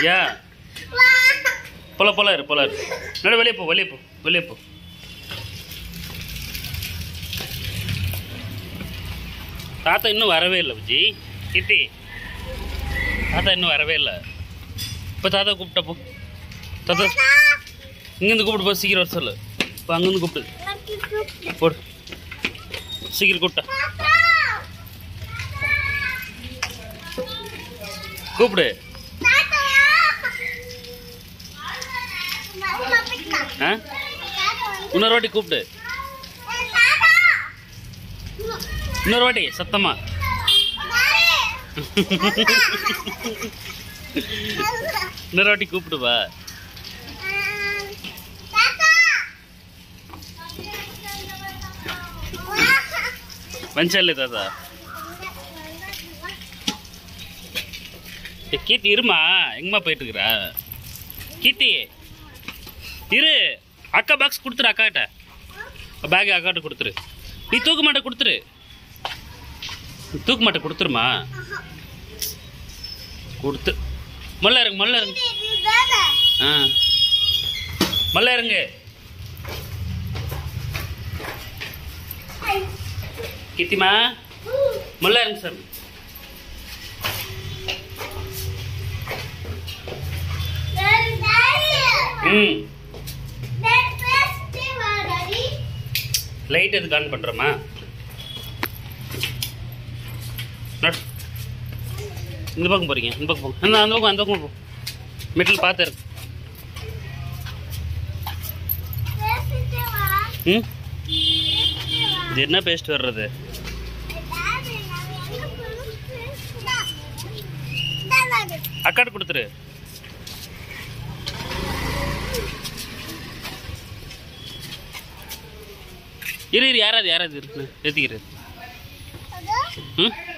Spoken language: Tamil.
ஏன் போல போல இரு போல இரு நட வெளியே போ வெளியே போ வெளியே போ தாத்தா இன்னும் வரவே இல்லை விஜி கிட்டி தாத்தா இன்னும் வரவே இல்லை இப்போ தாத்தா கூப்பிட்ட போ தாத்தா இங்கேருந்து கூப்பிட்டு போ சீக்கிரம் வர சொல்லு இப்போ அங்கேருந்து கூப்பிட்டு போடு சீக்கிரம் கூப்பிட்டா கூப்பிடு ஆ இன்னொரு வாட்டி கூப்பிடு இன்னொரு வாட்டி சத்தமா இன்னொரு வாட்டி கூப்பிடு வா வஞ்சல்ல தாத்தா ஏ, கீர்த்தி இருமா எங்கம்மா போயிட்டு இருக்கிற கீர்த்தி இரு அக்கா பாக்ஸ் கொடுத்துரு அக்காட்ட பேக் அக்காட்ட கொடுத்துரு நீ தூக்க மாட்ட கொடுத்துரு நீ தூக்க மாட்ட கொடுத்துருமா கொடுத்து மல்ல இறங்கு மல்ல இறங்கு ஆ மல்ல இறங்கு கீர்த்திமா மல்ல இறங்கு சார் ம் லைட் எதுக்கு ஆன் பண்ணுறோமா இந்த பக்கம் போறீங்க இந்த பக்கம் போங்க அந்த அந்த பக்கம் அந்த பக்கம் போ மெட்டில் பார்த்து இருக்கு ம் இது என்ன பேஸ்ட் வர்றது அக்காட்ட கொடுத்துரு இரு இரு யாராவது யாராவது இருக்கு ஏற்றிக்கிறது ம்